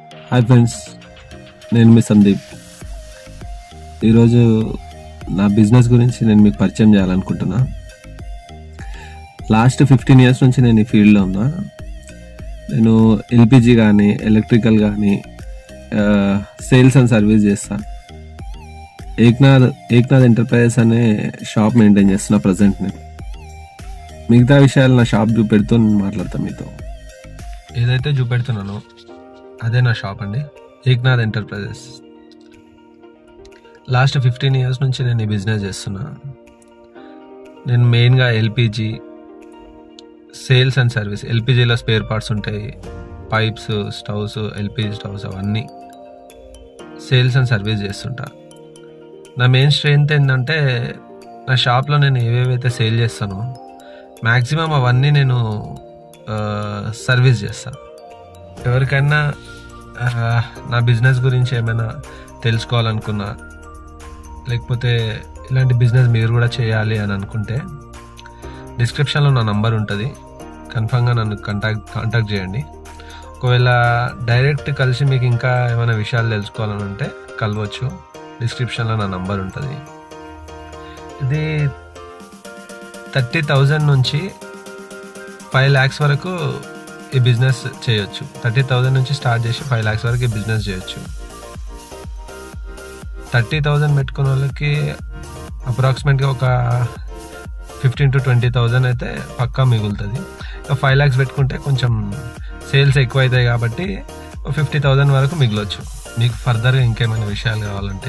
hi friends నేను మీ సందీప్ ఈరోజు నా బిజినెస్ గురించి నేను మీకు పరిచయం చేయాలనుకుంటున్నా లాస్ట్ ఫిఫ్టీన్ ఇయర్స్ నుంచి నేను ఈ ఫీల్డ్లో ఉన్నా నేను ఎల్పిజి కానీ ఎలక్ట్రికల్ కానీ సేల్స్ అండ్ సర్వీస్ చేస్తా ఏక్నాథ్ ఏక్నాథ్ ఎంటర్ప్రైజెస్ అనే షాప్ మెయింటైన్ చేస్తున్నా ప్రజెంట్ నేను మిగతా విషయాలు నా షాప్ చూపెడుతూ నేను మాట్లాడతాను మీతో ఏదైతే చూపెడుతున్నానో అదే నా షాప్ అండి Eknath enterprises last fifteen years నుంచి నేను ఈ బిజినెస్ చేస్తున్నా నేను మెయిన్గా ఎల్పిజి సేల్స్ అండ్ సర్వీస్ ఎల్పిజిలో స్పేర్ పార్ట్స్ ఉంటాయి పైప్స్ స్టవ్స్ ఎల్పిజి స్టవ్స్ అవన్నీ సేల్స్ అండ్ సర్వీస్ చేస్తుంటా నా మెయిన్ స్ట్రెంత్ ఏంటంటే నా షాప్లో నేను ఏవేవైతే సేల్ చేస్తానో మ్యాక్సిమం అవన్నీ నేను సర్వీస్ చేస్తాను ఎవరికైనా ఆ, నా బిజినెస్ గురించి ఏమైనా తెలుసుకోవాలనుకున్నా లేకపోతే ఇలాంటి బిజినెస్ మీరు కూడా చేయాలి అని అనుకుంటే డిస్క్రిప్షన్లో నా నంబర్ ఉంటుంది కన్ఫామ్గా నన్ను కాంటాక్ట్ కాంటాక్ట్ చేయండి ఒకవేళ డైరెక్ట్ కలిసి మీకు ఇంకా ఏమైనా విషయాలు తెలుసుకోవాలని అంటే కలవచ్చు డిస్క్రిప్షన్లో నా నంబర్ ఉంటుంది ఇది థర్టీ థౌజండ్ నుంచి ఫైవ్ ల్యాక్స్ వరకు ఈ బిజినెస్ చేయొచ్చు థర్టీ థౌజండ్ నుంచి స్టార్ట్ చేసి ఫైవ్ ల్యాక్స్ వరకు ఈ బిజినెస్ చేయొచ్చు థర్టీ థౌజండ్ పెట్టుకున్న వాళ్ళకి అప్రాక్సిమేట్గా ఒక ఫిఫ్టీన్ టు ట్వంటీ థౌజండ్ అయితే పక్కా మిగులుతుంది ఇక ఫైవ్ ల్యాక్స్ పెట్టుకుంటే కొంచెం సేల్స్ ఎక్కువ అవుతాయి కాబట్టి ఫిఫ్టీ థౌజండ్ వరకు మిగలొచ్చు మీకు ఫర్దర్గా ఇంకేమైనా విషయాలు కావాలంటే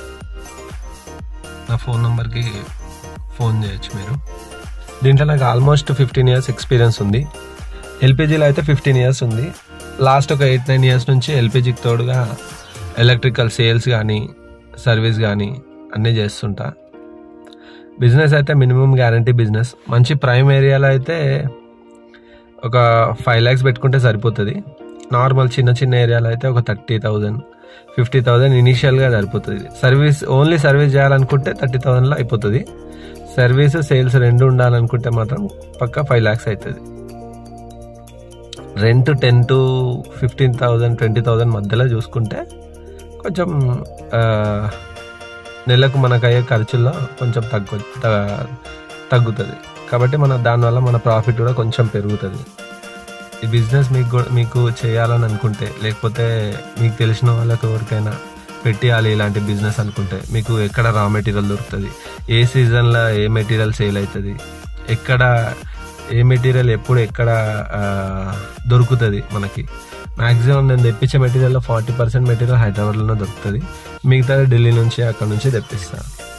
నా ఫోన్ నెంబర్కి ఫోన్ చేయొచ్చు మీరు దీంట్లో నాకు ఆల్మోస్ట్ ఫిఫ్టీన్ ఇయర్స్ ఎక్స్పీరియన్స్ ఉంది ఎల్పిజిలో అయితే ఫిఫ్టీన్ ఇయర్స్ ఉంది లాస్ట్ ఒక ఎయిట్ నైన్ ఇయర్స్ నుంచి ఎల్పిజికి తోడుగా ఎలక్ట్రికల్ సేల్స్ కానీ సర్వీస్ కానీ అన్నీ చేస్తుంటా బిజినెస్ అయితే మినిమం గ్యారంటీ బిజినెస్ మంచి ప్రైమ్ ఏరియాలో అయితే ఒక ఫైవ్ ల్యాక్స్ పెట్టుకుంటే సరిపోతుంది నార్మల్ చిన్న చిన్న ఏరియాలో అయితే ఒక థర్టీ థౌజండ్ ఫిఫ్టీ థౌజండ్ ఇనీషియల్గా సరిపోతుంది సర్వీస్ ఓన్లీ సర్వీస్ చేయాలనుకుంటే థర్టీ థౌజండ్లో అయిపోతుంది సర్వీస్ సేల్స్ రెండు ఉండాలనుకుంటే మాత్రం పక్కా ఫైవ్ ల్యాక్స్ అవుతుంది rent ten to fifteen thousand twenty thousand మధ్యలో చూసుకుంటే కొంచెం ఆ, నెలకు మనకు అయ్యే ఖర్చుల్లో కొంచెం తగ్గు త- తగ్గుతుంది కాబట్టి మన దానివల్ల మన ప్రాఫిట్ కూడా కొంచెం పెరుగుతుంది ఈ బిజినెస్ మీకు కూడా మీకు చేయాలని అనుకుంటే లేకపోతే మీకు తెలిసిన వాళ్ళకి ఎవరికైనా పెట్టియాలి ఇలాంటి బిజినెస్ అనుకుంటే మీకు ఎక్కడ రా మెటీరియల్ దొరుకుతుంది ఏ సీజన్లో ఏ మెటీరియల్ సేల్ అవుతుంది ఎక్కడ ఏ మెటీరియల్ ఎప్పుడు ఎక్కడ ఆ, దొరుకుతుంది మనకి మ్యాక్సిమం నేను తెప్పించే మెటీరియల్లో ఫార్టీ పర్సెంట్ మెటీరియల్ హైదరాబాద్లోనే దొరుకుతుంది మిగతా ఢిల్లీ నుంచి అక్కడ నుంచి తెప్పిస్తాను